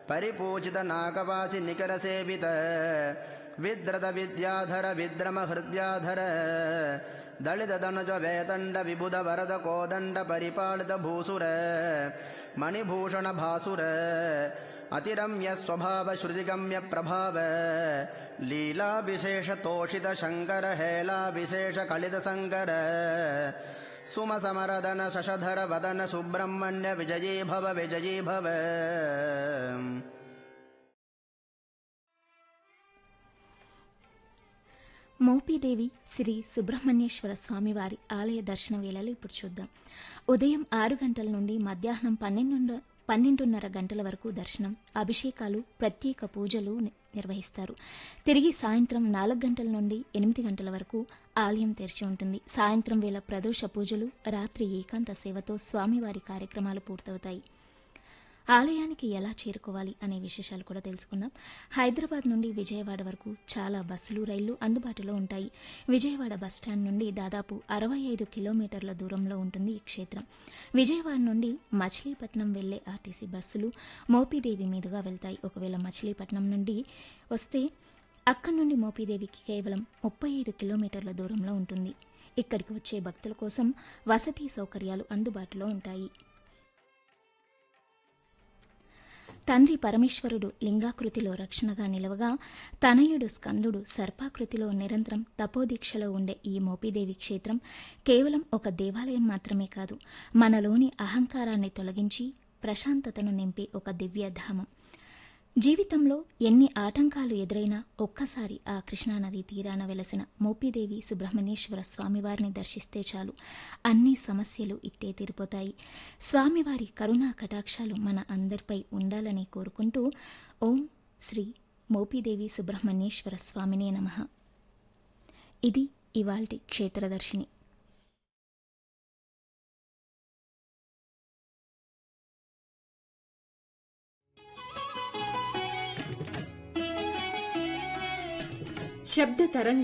పరిపూజిత నాగవాసి నికర సేవిత విద్రత విద్యాధర విద్రమ హృద్యాధర దళిత ధనుజ వేదండ విబుధ వరద కోదండ పరిపాలిత భూసుర మణిభూషణ భాసుర అతిరమ్య స్వభావ శృతిగమ్య ప్రభావ లీలా విశేష తోషిత శంకర హేళా విశేష కలిత సంకర సుమ సమరదన శశధర వదన సుబ్రహ్మణ్య విజయీ భవ విజయీ భవ మోపిదేవి శ్రీ సుబ్రహ్మణ్యేశ్వర స్వామివారి ఆలయ దర్శన వేళలు ఇప్పుడు చూద్దాం ఉదయం ఆరు గంటల నుండి మధ్యాహ్నం పన్నెండు పన్నెండున్నర గంటల వరకు దర్శనం అభిషేకాలు ప్రత్యేక పూజలు ని- నిర్వహిస్తారు తిరిగి సాయంత్రం నాలుగు గంటల నుండి ఎనిమిది గంటల వరకు ఆలయం తెరిచి ఉంటుంది సాయంత్రం వేళ ప్రదోష పూజలు రాత్రి ఏకాంత సేవతో స్వామివారి కార్యక్రమాలు పూర్తవుతాయి ఆలయానికి ఎలా చేరుకోవాలి అనే విశేషాలు కూడా తెలుసుకుందాం హైదరాబాద్ నుండి విజయవాడ వరకు చాలా బస్సులు రైళ్లు అందుబాటులో ఉంటాయి విజయవాడ బస్టాండ్ నుండి దాదాపు అరవై ఐదు కిలోమీటర్ల దూరంలో ఉంటుంది ఈ క్షేత్రం విజయవాడ నుండి మచిలీపట్నం వెళ్లే ఆర్టీసీ బస్సులు మోపిదేవి మీదుగా వెళ్తాయి ఒకవేళ మచిలీపట్నం నుండి వస్తే అక్కడి నుండి మోపిదేవికి కేవలం ముప్పై ఐదు కిలోమీటర్ల దూరంలో ఉంటుంది ఇక్కడికి వచ్చే భక్తుల కోసం వసతి సౌకర్యాలు అందుబాటులో ఉంటాయి తండ్రి పరమేశ్వరుడు లింగాకృతిలో రక్షణగా నిలవగా తనయుడు స్కందుడు సర్పాకృతిలో నిరంతరం తపోదీక్షలో ఉండే ఈ మోపిదేవి క్షేత్రం కేవలం ఒక దేవాలయం మాత్రమే కాదు మనలోని అహంకారాన్ని తొలగించి ప్రశాంతతను నింపే ఒక దివ్యధామం జీవితంలో ఎన్ని ఆటంకాలు ఎదురైనా ఒక్కసారి ఆ కృష్ణానది తీరాన వెలసిన మోపిదేవి సుబ్రహ్మణ్యేశ్వర స్వామివారిని దర్శిస్తే చాలు అన్ని సమస్యలు ఇట్టే తీరిపోతాయి స్వామివారి కరుణా కటాక్షాలు మన అందరిపై ఉండాలని కోరుకుంటూ ఓం శ్రీ మోపిదేవి సుబ్రహ్మణ్యేశ్వర స్వామినే నమః ఇది ఇవాల్టి క్షేత్రదర్శిని శబ్ద తరంగ